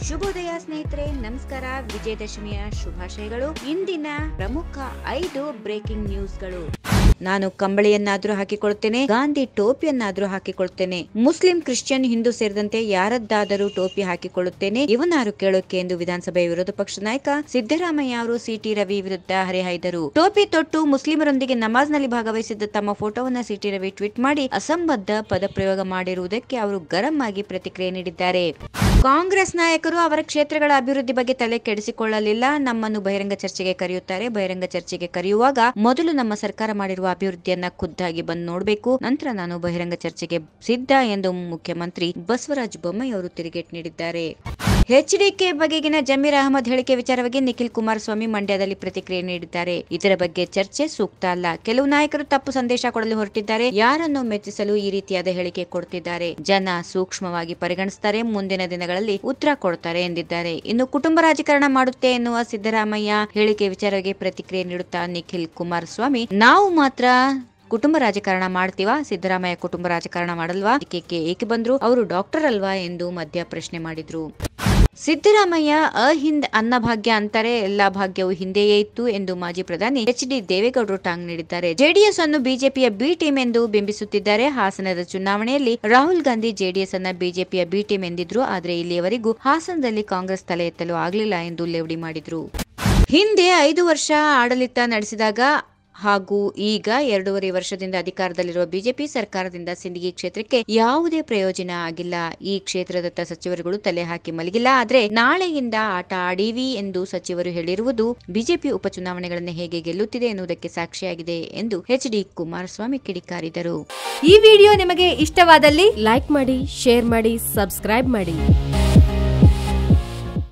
ಶುಭೋದಯ ಸ್ನೇಹಿತರೆ ನಮಸ್ಕಾರ ವಿಜಯದಶಮಿಯ ಶುಭಾಶಯಗಳು ಇಂದಿನ ಪ್ರಮುಖ ಐದು ಬ್ರೇಕಿಂಗ್ ನ್ಯೂಸ್ಗಳು ನಾನು ಕಂಬಳಿಯನ್ನಾದ್ರೂ ಹಾಕಿಕೊಳ್ಳುತ್ತೇನೆ ಗಾಂಧಿ ಟೋಪಿಯನ್ನಾದ್ರೂ ಹಾಕಿಕೊಳ್ಳುತ್ತೇನೆ ಮುಸ್ಲಿಂ ಕ್ರಿಶ್ಚಿಯನ್ ಹಿಂದೂ ಸೇರಿದಂತೆ ಯಾರದ್ದಾದರೂ ಟೋಪಿ ಹಾಕಿಕೊಳ್ಳುತ್ತೇನೆ ಇವನಾರು ಕೇಳೋಕೆ ಎಂದು ವಿಧಾನಸಭೆ ವಿರೋಧ ಪಕ್ಷದ ನಾಯಕ ಸಿದ್ದರಾಮಯ್ಯ ಅವರು ಸಿಟಿ ರವಿ ವಿರುದ್ಧ ಹರಿಹಾಯ್ದರು ಟೋಪಿ ತೊಟ್ಟು ಮುಸ್ಲಿಮರೊಂದಿಗೆ ನಮಾಜ್ನಲ್ಲಿ ಭಾಗವಹಿಸಿದ್ದ ತಮ್ಮ ಫೋಟೋವನ್ನ ಸಿಟಿ ರವಿ ಟ್ವೀಟ್ ಮಾಡಿ ಅಸಂಬದ್ಧ ಪದಪ್ರಯೋಗ ಮಾಡಿರುವುದಕ್ಕೆ ಅವರು ಗರಂ ಆಗಿ ಪ್ರತಿಕ್ರಿಯೆ ನೀಡಿದ್ದಾರೆ ಕಾಂಗ್ರೆಸ್ ನಾಯಕರು ಅವರ ಕ್ಷೇತ್ರಗಳ ಅಭಿವೃದ್ಧಿ ಬಗ್ಗೆ ತಲೆ ಕೆಡಿಸಿಕೊಳ್ಳಲಿಲ್ಲ ನಮ್ಮನ್ನು ಬಹಿರಂಗ ಚರ್ಚೆಗೆ ಕರೆಯುತ್ತಾರೆ ಬಹಿರಂಗ ಚರ್ಚೆಗೆ ಕರೆಯುವಾಗ ಮೊದಲು ನಮ್ಮ ಸರ್ಕಾರ ಮಾಡಿರುವ ಅಭಿವೃದ್ಧಿಯನ್ನ ಖುದ್ದಾಗಿ ಬಂದು ನೋಡಬೇಕು ನಂತರ ನಾನು ಬಹಿರಂಗ ಚರ್ಚೆಗೆ ಸಿದ್ಧ ಎಂದು ಮುಖ್ಯಮಂತ್ರಿ ಬಸವರಾಜ ಬೊಮ್ಮಾಯಿ ಅವರು ತಿರುಗೇಟ್ ನೀಡಿದ್ದಾರೆ ಎಚ್ಡಿಕೆ ಬಗೆಗಿನ ಜಮೀರ್ ಅಹಮದ್ ಹೇಳಿಕೆ ವಿಚಾರವಾಗಿ ನಿಖಿಲ್ ಕುಮಾರಸ್ವಾಮಿ ಮಂಡ್ಯದಲ್ಲಿ ಪ್ರತಿಕ್ರಿಯೆ ನೀಡಿದ್ದಾರೆ ಇದರ ಬಗ್ಗೆ ಚರ್ಚೆ ಸೂಕ್ತ ಅಲ್ಲ ಕೆಲವು ನಾಯಕರು ತಪ್ಪು ಸಂದೇಶ ಕೊಡಲು ಹೊರಟಿದ್ದಾರೆ ಯಾರನ್ನು ಮೆಚ್ಚಿಸಲು ಈ ರೀತಿಯಾದ ಹೇಳಿಕೆ ಕೊಡ್ತಿದ್ದಾರೆ ಜನ ಸೂಕ್ಷ್ಮವಾಗಿ ಪರಿಗಣಿಸುತ್ತಾರೆ ಮುಂದಿನ ದಿನಗಳಲ್ಲಿ ಉತ್ತರ ಕೊಡ್ತಾರೆ ಎಂದಿದ್ದಾರೆ ಇನ್ನು ಕುಟುಂಬ ರಾಜಕಾರಣ ಮಾಡುತ್ತೆ ಎನ್ನುವ ಸಿದ್ದರಾಮಯ್ಯ ಹೇಳಿಕೆ ವಿಚಾರವಾಗಿ ಪ್ರತಿಕ್ರಿಯೆ ನೀಡುತ್ತಾ ನಿಖಿಲ್ ಕುಮಾರಸ್ವಾಮಿ ನಾವು ಮಾತ್ರ ಕುಟುಂಬ ರಾಜಕಾರಣ ಮಾಡ್ತೀವಾ ಸಿದ್ದರಾಮಯ್ಯ ಕುಟುಂಬ ರಾಜಕಾರಣ ಮಾಡಲ್ವಾ ಇದಕ್ಕೆ ಏಕೆ ಬಂದ್ರು ಅವರು ಡಾಕ್ಟರ್ ಅಲ್ವಾ ಎಂದು ಮಧ್ಯ ಪ್ರಶ್ನೆ ಮಾಡಿದ್ರು ಸಿದ್ದರಾಮಯ್ಯ ಅಹಿಂದ್ ಅನ್ನಭಾಗ್ಯ ಅಂತಾರೆ ಎಲ್ಲಾ ಭಾಗ್ಯವು ಹಿಂದೆಯೇ ಇತ್ತು ಎಂದು ಮಾಜಿ ಪ್ರಧಾನಿ ಎಚ್ ಡಿ ದೇವೇಗೌಡರು ಟಾಂಗ್ ನೀಡಿದ್ದಾರೆ ಜೆಡಿಎಸ್ ಅನ್ನು ಬಿಜೆಪಿಯ ಬಿ ಟೀಮ್ ಎಂದು ಬಿಂಬಿಸುತ್ತಿದ್ದಾರೆ ಹಾಸನದ ಚುನಾವಣೆಯಲ್ಲಿ ರಾಹುಲ್ ಗಾಂಧಿ ಜೆಡಿಎಸ್ ಅನ್ನ ಬಿಜೆಪಿಯ ಬಿ ಟೀಮ್ ಎಂದಿದ್ರು ಆದರೆ ಇಲ್ಲಿಯವರೆಗೂ ಹಾಸನದಲ್ಲಿ ಕಾಂಗ್ರೆಸ್ ತಲೆ ಎತ್ತಲು ಆಗಲಿಲ್ಲ ಎಂದು ಲೇವಡಿ ಮಾಡಿದ್ರು ಹಿಂದೆ ಐದು ವರ್ಷ ಆಡಳಿತ ನಡೆಸಿದಾಗ ಹಾಗೂ ಈಗ ಎರಡೂವರೆ ವರ್ಷದಿಂದ ಅಧಿಕಾರದಲ್ಲಿರುವ ಬಿಜೆಪಿ ಸರ್ಕಾರದಿಂದ ಸಿಂದಗಿ ಕ್ಷೇತ್ರಕ್ಕೆ ಯಾವುದೇ ಪ್ರಯೋಜನ ಆಗಿಲ್ಲ ಈ ಕ್ಷೇತ್ರದತ್ತ ಸಚಿವರುಗಳು ತಲೆ ಹಾಕಿ ಮಲಗಿಲ್ಲ ಆದ್ರೆ ನಾಳೆಯಿಂದ ಆಟ ಆಡೀವಿ ಎಂದು ಸಚಿವರು ಹೇಳಿರುವುದು ಬಿಜೆಪಿ ಉಪಚುನಾವಣೆಗಳನ್ನು ಹೇಗೆ ಗೆಲ್ಲುತ್ತಿದೆ ಎನ್ನುವುದಕ್ಕೆ ಸಾಕ್ಷಿಯಾಗಿದೆ ಎಂದು ಎಚ್ ಡಿ ಕುಮಾರಸ್ವಾಮಿ ಕಿಡಿಕಾರಿದರು ಈ ವಿಡಿಯೋ ನಿಮಗೆ ಇಷ್ಟವಾದಲ್ಲಿ ಲೈಕ್ ಮಾಡಿ ಶೇರ್ ಮಾಡಿ ಸಬ್ಸ್ಕ್ರೈಬ್ ಮಾಡಿ